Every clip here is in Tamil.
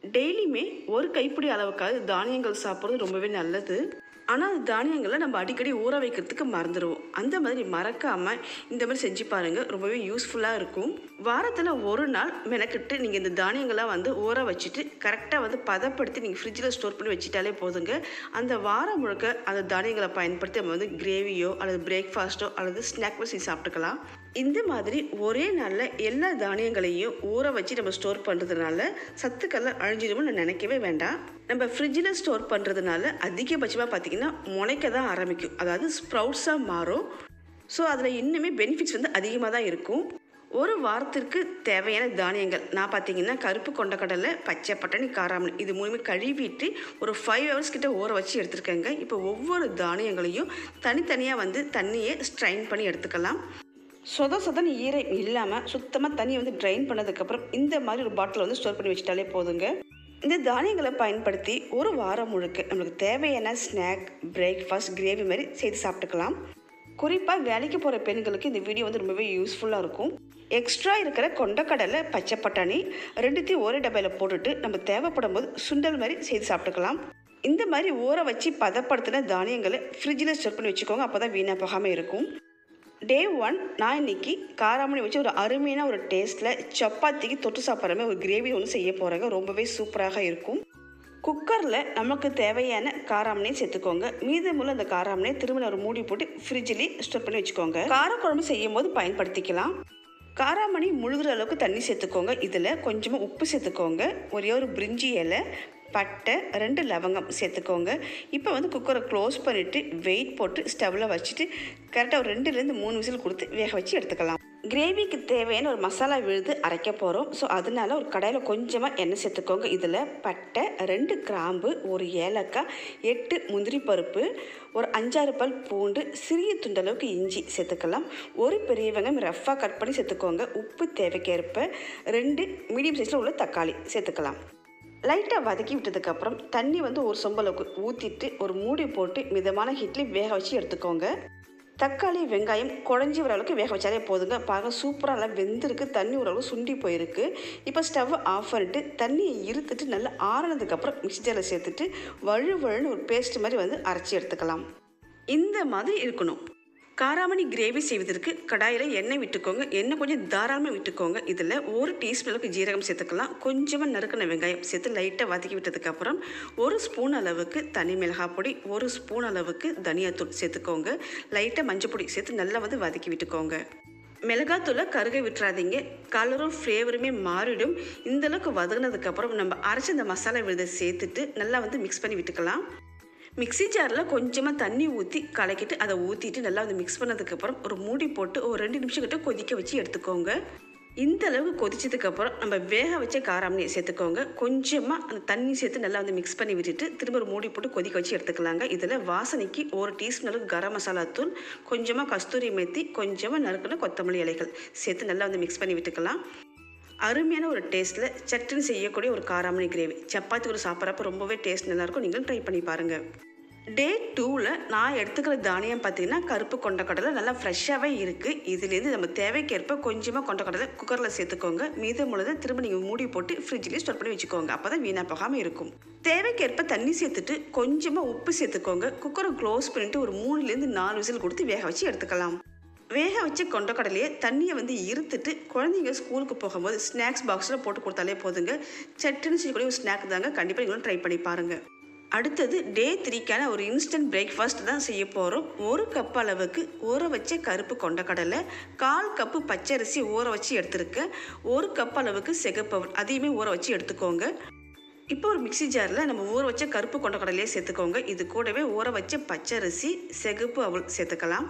டெய்லியுமே ஒரு கைப்பிடி அளவுக்காவது தானியங்கள் சாப்பிட்றது ரொம்பவே நல்லது ஆனால் அந்த தானியங்களை நம்ம அடிக்கடி ஊற வைக்கிறதுக்கு மறந்துடுவோம் அந்த மாதிரி மறக்காமல் இந்த மாதிரி செஞ்சு பாருங்கள் ரொம்பவே யூஸ்ஃபுல்லாக இருக்கும் வாரத்தில் ஒரு நாள் மெனக்கிட்டு நீங்கள் இந்த தானியங்கள்லாம் வந்து ஊற வச்சுட்டு கரெக்டாக வந்து பதப்படுத்தி நீங்கள் ஃப்ரிட்ஜில் ஸ்டோர் பண்ணி வச்சுட்டாலே போதுங்க அந்த வாரம் முழுக்க அந்த தானியங்களை பயன்படுத்தி நம்ம வந்து கிரேவியோ அல்லது பிரேக்ஃபாஸ்ட்டோ அல்லது ஸ்நாக் செஞ்சு சாப்பிட்டுக்கலாம் இந்த மாதிரி ஒரே நாளில் எல்லா தானியங்களையும் ஊற வச்சு நம்ம ஸ்டோர் பண்ணுறதுனால சத்துக்கள்லாம் அழிஞ்சிடும்னு நான் நினைக்கவே வேண்டாம் நம்ம ஃப்ரிட்ஜில் ஸ்டோர் பண்ணுறதுனால அதிகபட்சமாக பார்த்திங்கன்னா முளைக்க தான் ஆரம்பிக்கும் அதாவது ஸ்ப்ரவுட்ஸாக மாறும் ஸோ அதில் இன்னுமே பெனிஃபிட்ஸ் வந்து அதிகமாக தான் இருக்கும் ஒரு வாரத்திற்கு தேவையான தானியங்கள் நான் பார்த்தீங்கன்னா கருப்பு கொண்டக்கடலை பச்சை பட்டாணி காராமணி இது மூணுமே கழுவிட்டு ஒரு ஃபைவ் ஹவர்ஸ் கிட்ட ஊற வச்சு எடுத்துருக்கேங்க இப்போ ஒவ்வொரு தானியங்களையும் தனித்தனியாக வந்து தண்ணியை ஸ்ட்ரைன் பண்ணி எடுத்துக்கலாம் சொத சொதன்னு ஈரம் இல்லாமல் சுத்தமாக தண்ணியை வந்து ட்ரைன் பண்ணதுக்கப்புறம் இந்த மாதிரி ஒரு பாட்டில் வந்து ஸ்டோர் பண்ணி வச்சுட்டாலே போதுங்க இந்த தானியங்களை பயன்படுத்தி ஒரு வாரம் முழுக்க நம்மளுக்கு தேவையான ஸ்நாக் பிரேக்ஃபாஸ்ட் கிரேவி மாதிரி செய்து சாப்பிட்டுக்கலாம் குறிப்பாக வேலைக்கு போகிற பெண்களுக்கு இந்த வீடியோ வந்து ரொம்பவே யூஸ்ஃபுல்லாக இருக்கும் எக்ஸ்ட்ரா இருக்கிற கொண்டக்கடலை பச்சை பட்டாணி ரெண்டுத்தையும் ஒரே டப்பையில் போட்டுட்டு நம்ம தேவைப்படும் போது சுண்டல் மாதிரி செய்து சாப்பிட்டுக்கலாம் இந்த மாதிரி ஊற வச்சு பதப்படுத்தின தானியங்களை ஃப்ரிட்ஜில் ஸ்டோர் பண்ணி வச்சுக்கோங்க அப்போ தான் வீணாக போகாமல் இருக்கும் டே ஒன் நான் இன்னைக்கு காராமணி வச்சு ஒரு அருமையான ஒரு டேஸ்ட்டில் சப்பாத்திக்கு தொட்டு சாப்பிட்ற மாதிரி ஒரு கிரேவி ஒன்று செய்ய போகிறேங்க ரொம்பவே சூப்பராக இருக்கும் குக்கரில் நமக்கு தேவையான காராமணியை சேர்த்துக்கோங்க மீதமுள்ள அந்த காராமணியை திரும்ப ஒரு மூடி போட்டு ஃப்ரிட்ஜிலே ஸ்டோர் பண்ணி வச்சுக்கோங்க காரக்குழம்பு செய்யும் போது பயன்படுத்திக்கலாம் காராமணி முழுகிற அளவுக்கு தண்ணி சேர்த்துக்கோங்க இதில் கொஞ்சமாக உப்பு சேர்த்துக்கோங்க ஒரே ஒரு பிரிஞ்சி இலை பட்டை ரெண்டு லவங்கம் சேர்த்துக்கோங்க இப்போ வந்து குக்கரை க்ளோஸ் பண்ணிவிட்டு வெயிட் போட்டு ஸ்டவ்வில் வச்சுட்டு கரெக்டாக ஒரு ரெண்டுலேருந்து மூணு விசில் கொடுத்து வேக வச்சு எடுத்துக்கலாம் கிரேவிக்கு தேவையான ஒரு மசாலா விழுது அரைக்க போகிறோம் ஸோ அதனால ஒரு கடாயில் கொஞ்சமாக எண்ணெய் சேர்த்துக்கோங்க இதில் பட்டை ரெண்டு கிராம்பு ஒரு ஏலக்காய் எட்டு முந்திரி பருப்பு ஒரு அஞ்சாறு பல் பூண்டு சிறிய துண்டளவுக்கு இஞ்சி சேர்த்துக்கலாம் ஒரு பெரிய வெங்காயம் ரஃப்பாக கட் பண்ணி சேர்த்துக்கோங்க உப்பு தேவைக்கேற்ப ரெண்டு மீடியம் சைஸில் உள்ள தக்காளி சேர்த்துக்கலாம் லைட்டாக வதக்கி விட்டதுக்கப்புறம் தண்ணி வந்து ஒரு சொம்பளவுக்கு ஊற்றிட்டு ஒரு மூடி போட்டு மிதமான ஹீட்லேயும் வேக வச்சு எடுத்துக்கோங்க தக்காளி வெங்காயம் குழஞ்சி வர அளவுக்கு வேக வச்சாலே போதுங்க பாருங்க சூப்பராக நல்லா வெந்திருக்கு தண்ணி ஓரளவு சுண்டி போயிருக்கு இப்போ ஸ்டவ் ஆஃப் பண்ணிட்டு தண்ணியை இருத்துட்டு நல்லா ஆறினதுக்கப்புறம் மிக்ஸி ஜாரில் சேர்த்துட்டு வழு வழுன்னு ஒரு பேஸ்ட் மாதிரி வந்து அரைச்சி எடுத்துக்கலாம் இந்த மாதிரி இருக்கணும் காராமணி கிரேவி செய்வதற்கு கடாயில் எண்ணெய் விட்டுக்கோங்க எண்ணெய் கொஞ்சம் தாராளமாக விட்டுக்கோங்க இதில் ஒரு டீஸ்பூன் அளவுக்கு ஜீரகம் சேர்த்துக்கலாம் கொஞ்சமாக நறுக்கின வெங்காயம் சேர்த்து லைட்டாக வதக்கி விட்டதுக்கப்புறம் ஒரு ஸ்பூன் அளவுக்கு தனி மிளகாய் பொடி ஒரு ஸ்பூன் அளவுக்கு தனியாத்தூள் சேர்த்துக்கோங்க லைட்டாக மஞ்சள் பொடி சேர்த்து நல்லா வந்து வதக்கி விட்டுக்கோங்க மிளகாத்தூளை கருக விட்டுறாதீங்க கலரும் ஃப்ளேவருமே மாறிடும் இந்த அளவுக்கு வதங்கினதுக்கப்புறம் நம்ம அரைச்ச இந்த மசாலா விழுதை சேர்த்துட்டு நல்லா வந்து மிக்ஸ் பண்ணி விட்டுக்கலாம் மிக்ஸி ஜாரில் கொஞ்சமாக தண்ணி ஊற்றி கலக்கிட்டு அதை ஊற்றிட்டு நல்லா வந்து மிக்ஸ் பண்ணதுக்கப்புறம் ஒரு மூடி போட்டு ஒரு ரெண்டு நிமிஷம் கிட்ட கொதிக்க வச்சு எடுத்துக்கோங்க இந்த அளவுக்கு கொதிச்சதுக்கப்புறம் நம்ம வேக வச்ச காராமணியை சேர்த்துக்கோங்க கொஞ்சமாக அந்த தண்ணி சேர்த்து நல்லா வந்து மிக்ஸ் பண்ணி விட்டுட்டு திரும்ப ஒரு மூடி போட்டு கொதிக்க வச்சு எடுத்துக்கலாங்க இதில் வாசனைக்கு ஒரு டீஸ்பூன் அளவுக்கு கரம் மசாலா தூள் கொஞ்சமாக கஸ்தூரி மெத்தி கொஞ்சமாக நறுக்கின கொத்தமல்லி இலைகள் சேர்த்து நல்லா வந்து மிக்ஸ் பண்ணி விட்டுக்கலாம் அருமையான ஒரு டேஸ்ட்டில் சட்டுன்னு செய்யக்கூடிய ஒரு காராமணி கிரேவி சப்பாத்தி கூட சாப்பிட்றப்ப ரொம்பவே டேஸ்ட் நல்லாயிருக்கும் நீங்களும் ட்ரை பண்ணி பாருங்கள் டே டூவில் நான் எடுத்துக்கிற தானியம் பார்த்தீங்கன்னா கருப்பு கொண்டக்கடலை நல்லா ஃப்ரெஷ்ஷாகவே இருக்குது இதுலேருந்து நம்ம தேவைக்கேற்ப கொஞ்சமாக கொண்டக்கடலை குக்கரில் சேர்த்துக்கோங்க மீதம் முழுதை திரும்ப நீங்கள் மூடி போட்டு ஃப்ரிட்ஜ்லேயே ஸ்டோர் பண்ணி வச்சுக்கோங்க அப்போ தான் வீணாக போகாமல் இருக்கும் தேவைக்கேற்ப தண்ணி சேர்த்துட்டு கொஞ்சமாக உப்பு சேர்த்துக்கோங்க குக்கரை க்ளோஸ் பண்ணிவிட்டு ஒரு மூணுலேருந்து நாலு விசில் கொடுத்து வேக வச்சு எடுத்துக்கலாம் வேக வச்ச கொண்டக்கடலையே தண்ணியை வந்து இருத்துட்டு குழந்தைங்க ஸ்கூலுக்கு போகும்போது ஸ்நாக்ஸ் பாக்ஸில் போட்டு கொடுத்தாலே போதுங்க சட்டுன்னு செய்யக்கூடிய ஒரு ஸ்நாக் தாங்க கண்டிப்பாக நீங்களும் ட்ரை பண்ணி பாருங்கள் அடுத்தது டே த்ரீக்கான ஒரு இன்ஸ்டன்ட் பிரேக்ஃபாஸ்ட் தான் செய்ய போகிறோம் ஒரு கப் அளவுக்கு ஊற வச்ச கருப்பு கொண்டக்கடலை கால் கப்பு பச்சரிசி ஊற வச்சு எடுத்துருக்கேன் ஒரு கப் அளவுக்கு சிகப்பவர் அதையுமே ஊற வச்சு எடுத்துக்கோங்க இப்போ ஒரு மிக்ஸி ஜாரில் நம்ம ஊற வச்ச கருப்பு கொண்டக்கடலையே சேர்த்துக்கோங்க இது கூடவே ஊற வச்ச பச்சரிசி சிகப்பு அவல் சேர்த்துக்கலாம்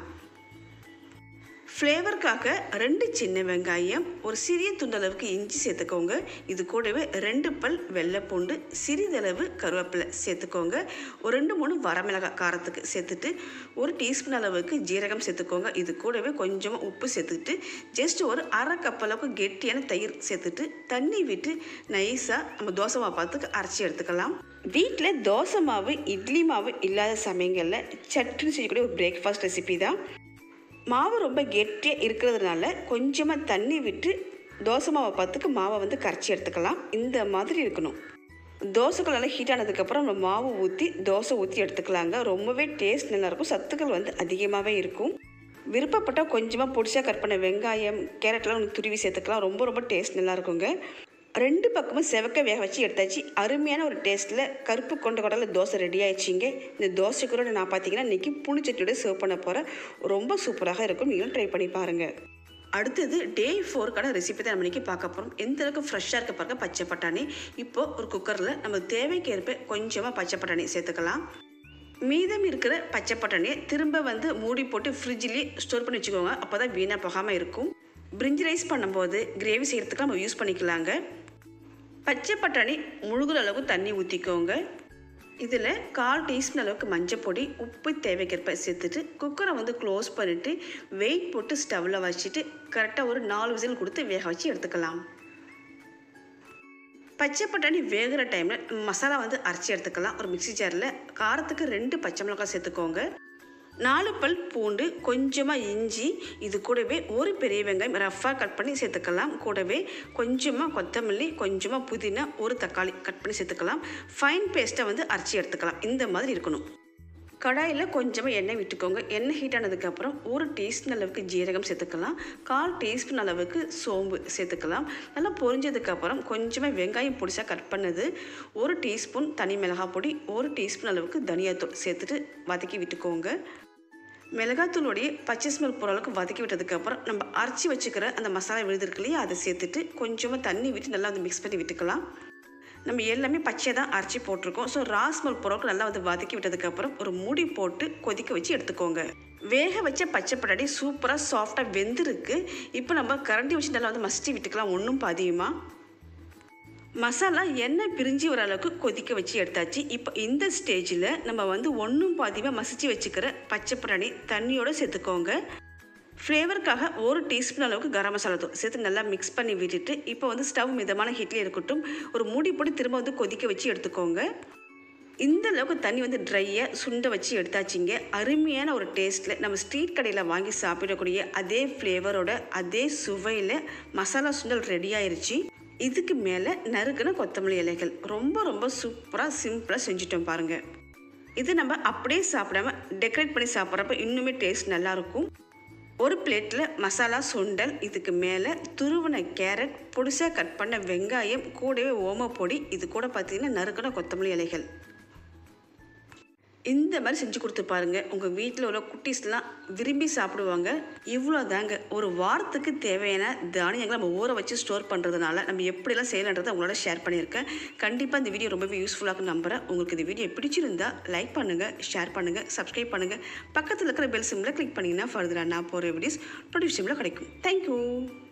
ஃப்ளேவருக்காக ரெண்டு சின்ன வெங்காயம் ஒரு சிறிய துண்டளவுக்கு இஞ்சி சேர்த்துக்கோங்க இது கூடவே ரெண்டு பல் வெள்ளைப்பூண்டு சிறிதளவு கருவேப்பிலை சேர்த்துக்கோங்க ஒரு ரெண்டு மூணு வரமிளகாய் காரத்துக்கு சேர்த்துட்டு ஒரு டீஸ்பூன் அளவுக்கு ஜீரகம் சேர்த்துக்கோங்க இது கூடவே கொஞ்சமாக உப்பு சேர்த்துட்டு ஜஸ்ட் ஒரு அரை கப் அளவுக்கு கெட்டியான தயிர் சேர்த்துட்டு தண்ணி விட்டு நைஸாக நம்ம தோசை மாவு பார்த்துக்கு அரைச்சி எடுத்துக்கலாம் வீட்டில் தோசை மாவு இட்லி மாவு இல்லாத சமயங்களில் சட்டுன்னு செய்யக்கூடிய ஒரு பிரேக்ஃபாஸ்ட் ரெசிபி தான் மாவு ரொம்ப கெட்டியாக இருக்கிறதுனால கொஞ்சமாக தண்ணி விட்டு தோசை மாவை பார்த்துக்கு மாவை வந்து கரைச்சி எடுத்துக்கலாம் இந்த மாதிரி இருக்கணும் தோசைகள் நல்லா ஹீட் ஆனதுக்கப்புறம் நம்ம மாவு ஊற்றி தோசை ஊற்றி எடுத்துக்கலாங்க ரொம்பவே டேஸ்ட் நல்லாயிருக்கும் சத்துக்கள் வந்து அதிகமாகவே இருக்கும் விருப்பப்பட்டால் கொஞ்சமாக பொடிசாக கட் பண்ண வெங்காயம் கேரட்லாம் உங்களுக்கு துருவி சேர்த்துக்கலாம் ரொம்ப ரொம்ப டேஸ்ட் நல்லா இருக்குங்க ரெண்டு பக்கமும் செவக்க வேக வச்சு எடுத்தாச்சு அருமையான ஒரு டேஸ்ட்டில் கருப்பு கொண்ட கடலில் தோசை ரெடி ஆயிடுச்சிங்க இந்த தோசை கூட நான் பார்த்தீங்கன்னா இன்றைக்கி புளிச்சட்டியோட சர்வ் பண்ண போகிறேன் ரொம்ப சூப்பராக இருக்கும் நீங்களும் ட்ரை பண்ணி பாருங்கள் அடுத்தது டே ஃபோருக்கான ரெசிபி தான் நம்ம இன்றைக்கி பார்க்க போகிறோம் எந்த அளவுக்கு ஃப்ரெஷ்ஷாக இருக்க பாருங்க பச்சை பட்டாணி இப்போது ஒரு குக்கரில் நம்ம தேவைக்கேற்ப கொஞ்சமாக பச்சை பட்டாணி சேர்த்துக்கலாம் மீதம் இருக்கிற பச்சை பட்டாணியை திரும்ப வந்து மூடி போட்டு ஃப்ரிட்ஜ்லேயே ஸ்டோர் பண்ணி வச்சுக்கோங்க அப்போ தான் வீணாக போகாமல் இருக்கும் பிரிஞ்சி ரைஸ் பண்ணும்போது கிரேவி செய்கிறதுக்கு நம்ம யூஸ் பண்ணிக்கலாங்க பச்சை பட்டாணி முழுகிற அளவுக்கு தண்ணி ஊற்றிக்கோங்க இதில் கால் டீஸ்பூன் அளவுக்கு மஞ்சள் பொடி உப்பு தேவைக்கேற்ப சேர்த்துட்டு குக்கரை வந்து க்ளோஸ் பண்ணிவிட்டு வெயிட் போட்டு ஸ்டவ்வில் வச்சுட்டு கரெக்டாக ஒரு நாலு விசில் கொடுத்து வேக வச்சு எடுத்துக்கலாம் பச்சை பட்டாணி வேகிற டைமில் மசாலா வந்து அரைச்சி எடுத்துக்கலாம் ஒரு மிக்ஸி ஜாரில் காரத்துக்கு ரெண்டு பச்சை மிளகாய் சேர்த்துக்கோங்க நாலு பல் பூண்டு கொஞ்சமாக இஞ்சி இது கூடவே ஒரு பெரிய வெங்காயம் ரஃப்பாக கட் பண்ணி சேர்த்துக்கலாம் கூடவே கொஞ்சமாக கொத்தமல்லி கொஞ்சமாக புதினா ஒரு தக்காளி கட் பண்ணி சேர்த்துக்கலாம் ஃபைன் பேஸ்ட்டை வந்து அரைச்சி எடுத்துக்கலாம் இந்த மாதிரி இருக்கணும் கடாயில் கொஞ்சமாக எண்ணெய் விட்டுக்கோங்க எண்ணெய் ஹீட் ஆனதுக்கப்புறம் ஒரு டீஸ்பூன் அளவுக்கு ஜீரகம் சேர்த்துக்கலாம் கால் டீஸ்பூன் அளவுக்கு சோம்பு சேர்த்துக்கலாம் நல்லா பொரிஞ்சதுக்கப்புறம் கொஞ்சமாக வெங்காயம் பொடிசாக கட் பண்ணது ஒரு டீஸ்பூன் தனி மிளகாய் பொடி ஒரு டீஸ்பூன் அளவுக்கு தனியாத்தூள் சேர்த்துட்டு வதக்கி விட்டுக்கோங்க மிளகாத்தூளுடைய பச்சை ஸ்மெல் போகிற அளவுக்கு வதக்கி விட்டதுக்கப்புறம் நம்ம அரைச்சி வச்சுக்கிற அந்த மசாலா விழுது இல்லையா அதை சேர்த்துட்டு கொஞ்சமாக தண்ணி விட்டு நல்லா வந்து மிக்ஸ் பண்ணி விட்டுக்கலாம் நம்ம எல்லாமே பச்சையாக தான் அரைச்சி போட்டிருக்கோம் ஸோ ராஸ்மல் பொருட்கள் நல்லா வந்து வதக்கி விட்டதுக்கப்புறம் ஒரு மூடி போட்டு கொதிக்க வச்சு எடுத்துக்கோங்க வேக வச்ச பச்சை பட்டாணி சூப்பராக சாஃப்டாக வெந்திருக்கு இப்போ நம்ம கரண்டி வச்சு நல்லா வந்து மசிச்சு விட்டுக்கலாம் ஒன்றும் பாதியமாக மசாலா எண்ணெய் பிரிஞ்சு வர அளவுக்கு கொதிக்க வச்சு எடுத்தாச்சு இப்போ இந்த ஸ்டேஜில் நம்ம வந்து ஒன்றும் பாதியமாக மசிச்சு வச்சுக்கிற பச்சை பட்டாணி தண்ணியோடு சேர்த்துக்கோங்க ஃப்ளேவருக்காக ஒரு டீஸ்பூன் அளவுக்கு கரம் மசாலா தூள் சேர்த்து நல்லா மிக்ஸ் பண்ணி விட்டுட்டு இப்போ வந்து ஸ்டவ் மிதமான ஹீட்லேயே இருக்கட்டும் ஒரு மூடி போட்டு திரும்ப வந்து கொதிக்க வச்சு எடுத்துக்கோங்க இந்த அளவுக்கு தண்ணி வந்து ட்ரையாக சுண்ட வச்சு எடுத்தாச்சிங்க அருமையான ஒரு டேஸ்ட்டில் நம்ம ஸ்ட்ரீட் கடையில் வாங்கி சாப்பிடக்கூடிய அதே ஃப்ளேவரோட அதே சுவையில் மசாலா சுண்டல் ரெடி ஆயிருச்சு இதுக்கு மேலே நறுக்குன கொத்தமல்லி இலைகள் ரொம்ப ரொம்ப சூப்பராக சிம்பிளாக செஞ்சுட்டோம் பாருங்கள் இது நம்ம அப்படியே சாப்பிடாம டெக்கரேட் பண்ணி சாப்பிட்றப்ப இன்னுமே டேஸ்ட் நல்லாயிருக்கும் ஒரு பிளேட்டில் மசாலா சுண்டல் இதுக்கு மேலே துருவன கேரட் பொடிசாக கட் பண்ண வெங்காயம் கூடவே ஓமப்பொடி இது கூட பார்த்தீங்கன்னா நறுக்கின கொத்தமல்லி இலைகள் இந்த மாதிரி செஞ்சு கொடுத்து பாருங்க உங்கள் வீட்டில் உள்ள குட்டீஸ்லாம் விரும்பி சாப்பிடுவாங்க இவ்வளோ தாங்க ஒரு வாரத்துக்கு தேவையான தானியங்களை நம்ம ஊற வச்சு ஸ்டோர் பண்ணுறதுனால நம்ம எப்படிலாம் செய்யலான்றதை உங்களோட ஷேர் பண்ணியிருக்கேன் கண்டிப்பாக இந்த வீடியோ ரொம்பவே யூஸ்ஃபுல்லாக நம்புகிறேன் உங்களுக்கு இந்த வீடியோ பிடிச்சிருந்தா லைக் பண்ணுங்கள் ஷேர் பண்ணுங்கள் சப்ஸ்கிரைப் பண்ணுங்கள் பக்கத்தில் இருக்கிற பெல் சிம்மில் கிளிக் பண்ணிங்கன்னா ஃபர்தராக நான் போகிற வீடியோஸ் நோட்டிஃபிகேஷனில் கிடைக்கும் தேங்க்யூ